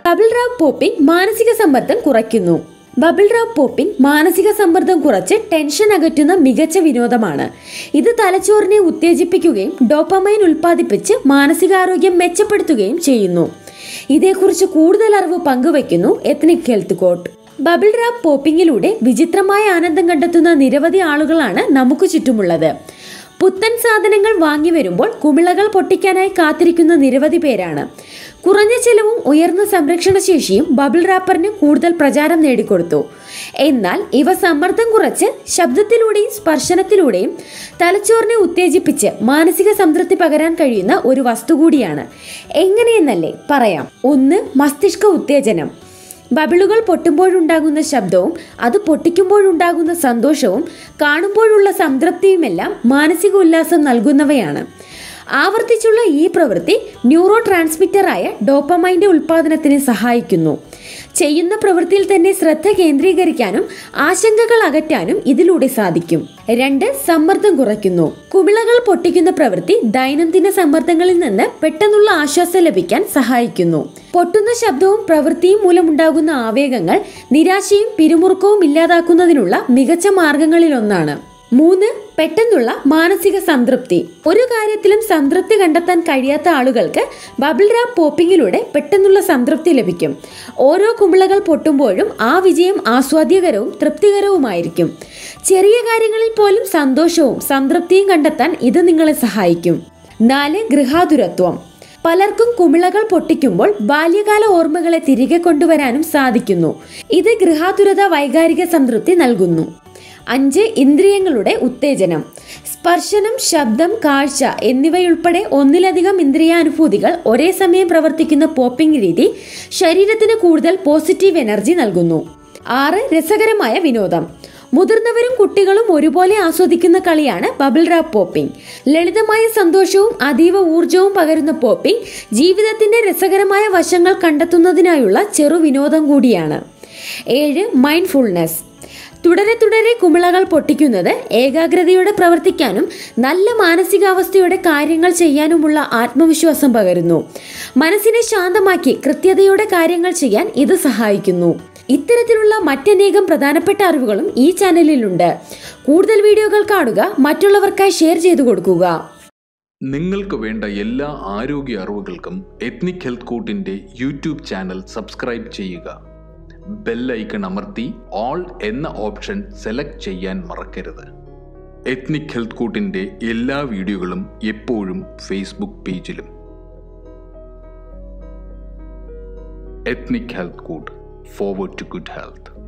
bubble rap popping മാനസിക സമ്മർദ്ദം കുറയ്ക്കുന്നു ബബിൾ റാപ്പ് പോപ്പിംഗ് മാനസിക സമ്മർദ്ദം കുറച്ച് ടെൻഷൻ അകറ്റുന്ന മികച്ച വിനോദമാണ് ഇത് തലച്ചോറിനെ ഉത്തേജിപ്പിക്കുകയും ഡോപ്പമൈൻ ഉൽപ്പാദിപ്പിച്ച് മാനസികാരോഗ്യം മെച്ചപ്പെടുത്തുകയും ചെയ്യുന്നു ഇതേക്കുറിച്ച് കൂടുതൽ അറിവ് പങ്കുവയ്ക്കുന്നു Ethnic Health Court bubble wrap പോപ്പിങ്ങിലൂടെ വിചിത്രമായ ആനന്ദം കണ്ടെത്തുന്ന നിരവധി ആളുകളാണ് നമുക്ക് ചുറ്റുമുള്ളത് പുത്തൻ സാധനങ്ങൾ വാങ്ങി വരുമ്പോൾ കുമിളകൾ പൊട്ടിക്കാനായി കാത്തിരിക്കുന്ന നിരവധി പേരാണ് കുറഞ്ഞ ചെലവും ഉയർന്ന സംരക്ഷണ ശേഷിയും ബബിൾ റാപ്പറിന് കൂടുതൽ പ്രചാരം നേടിക്കൊടുത്തു എന്നാൽ ഇവ സമ്മർദ്ദം കുറച്ച് ശബ്ദത്തിലൂടെയും സ്പർശനത്തിലൂടെയും തലച്ചോറിനെ ഉത്തേജിപ്പിച്ച് മാനസിക സംതൃപ്തി പകരാൻ കഴിയുന്ന ഒരു വസ്തു കൂടിയാണ് എങ്ങനെയെന്നല്ലേ പറയാം ഒന്ന് മസ്തിഷ്ക ഉത്തേജനം ബബിളുകൾ പൊട്ടുമ്പോഴുണ്ടാകുന്ന ശബ്ദവും അത് പൊട്ടിക്കുമ്പോഴുണ്ടാകുന്ന സന്തോഷവും കാണുമ്പോഴുള്ള സംതൃപ്തിയുമെല്ലാം മാനസിക ഉല്ലാസം നൽകുന്നവയാണ് ആവർത്തിച്ചുള്ള ഈ പ്രവൃത്തി ന്യൂറോ ട്രാൻസ്മിറ്ററായ ഡോപ്പമൈൻ്റെ ഉൽപ്പാദനത്തിന് സഹായിക്കുന്നു ചെയ്യുന്ന പ്രവൃത്തിയിൽ തന്നെ ശ്രദ്ധ കേന്ദ്രീകരിക്കാനും ആശങ്കകൾ അകറ്റാനും ഇതിലൂടെ സാധിക്കും രണ്ട് സമ്മർദ്ദം കുറയ്ക്കുന്നു കുമിളകൾ പൊട്ടിക്കുന്ന പ്രവൃത്തി ദൈനംദിന സമ്മർദ്ദങ്ങളിൽ നിന്ന് പെട്ടെന്നുള്ള ആശ്വാസം ലഭിക്കാൻ സഹായിക്കുന്നു പൊട്ടുന്ന ശബ്ദവും പ്രവൃത്തിയും മൂലമുണ്ടാകുന്ന ആവേഗങ്ങൾ നിരാശയും പിരിമുറുക്കവും ഇല്ലാതാക്കുന്നതിനുള്ള മികച്ച മാർഗങ്ങളിലൊന്നാണ് മൂന്ന് പെട്ടെന്നുള്ള മാനസിക സംതൃപ്തി ഒരു കാര്യത്തിലും സംതൃപ്തി കണ്ടെത്താൻ കഴിയാത്ത ആളുകൾക്ക് ബബിൾ റാപ്പ് പോപ്പിങ്ങിലൂടെ പെട്ടെന്നുള്ള സംതൃപ്തി ലഭിക്കും ഓരോ കുമിളകൾ പൊട്ടുമ്പോഴും ആ വിജയം ആസ്വാദ്യകരവും തൃപ്തികരവുമായിരിക്കും ചെറിയ കാര്യങ്ങളിൽ പോലും സന്തോഷവും സംതൃപ്തിയും കണ്ടെത്താൻ ഇത് നിങ്ങളെ സഹായിക്കും നാല് ഗൃഹാതുരത്വം പലർക്കും കുമിളകൾ പൊട്ടിക്കുമ്പോൾ ബാല്യകാല ഓർമ്മകളെ തിരികെ കൊണ്ടുവരാനും സാധിക്കുന്നു ഇത് ഗൃഹാതുരത വൈകാരിക സംതൃപ്തി നൽകുന്നു അഞ്ച് ഇന്ദ്രിയങ്ങളുടെ ഉത്തേജനം സ്പർശനം ശബ്ദം കാഴ്ച എന്നിവയുൾപ്പെടെ ഒന്നിലധികം ഇന്ദ്രിയാനുഭൂതികൾ ഒരേ സമയം പ്രവർത്തിക്കുന്ന പോപ്പിംഗ് രീതി ശരീരത്തിന് കൂടുതൽ പോസിറ്റീവ് എനർജി നൽകുന്നു ആറ് രസകരമായ വിനോദം മുതിർന്നവരും കുട്ടികളും ഒരുപോലെ ആസ്വദിക്കുന്ന കളിയാണ് ബബിൾ റാപ്പ് പോപ്പിംഗ് ലളിതമായ സന്തോഷവും അതീവ ഊർജവും പകരുന്ന പോപ്പിംഗ് ജീവിതത്തിന്റെ രസകരമായ വശങ്ങൾ കണ്ടെത്തുന്നതിനായുള്ള ചെറു വിനോദം കൂടിയാണ് ഏഴ് മൈൻഡ്ഫുൾനെസ് തുടരെ തുടരെ കുമിളകൾ പൊട്ടിക്കുന്നത് ഏകാഗ്രതയോടെ പ്രവർത്തിക്കാനും നല്ല മാനസികാവസ്ഥയോടെ കാര്യങ്ങൾ ചെയ്യാനുമുള്ള ആത്മവിശ്വാസം പകരുന്നു മനസ്സിനെ ശാന്തമാക്കി കൃത്യതയോടെ കാര്യങ്ങൾ ചെയ്യാൻ ഇത് സഹായിക്കുന്നു ഇത്തരത്തിലുള്ള മറ്റനേകം പ്രധാനപ്പെട്ട അറിവുകളും ഈ ചാനലിലുണ്ട് കൂടുതൽ വീഡിയോകൾ കാണുക മറ്റുള്ളവർക്കായി ഷെയർ ചെയ്തു കൊടുക്കുക നിങ്ങൾക്ക് വേണ്ട എല്ലാ ആരോഗ്യ അറിവുകൾക്കും എത്നിക് ഹെൽത്ത് കോട്ടിൻ്റെ യൂട്യൂബ് ചാനൽ സബ്സ്ക്രൈബ് ചെയ്യുക ബെല്ലൈക്കൺ അമർത്തി ഓൾ എന്ന ഓപ്ഷൻ സെലക്ട് ചെയ്യാൻ മറക്കരുത് എത്നിക് ഹെൽത്ത് കോട്ടിൻ്റെ എല്ലാ വീഡിയോകളും എപ്പോഴും ഫേസ്ബുക്ക് പേജിലും Ethnic Health Court forward to good health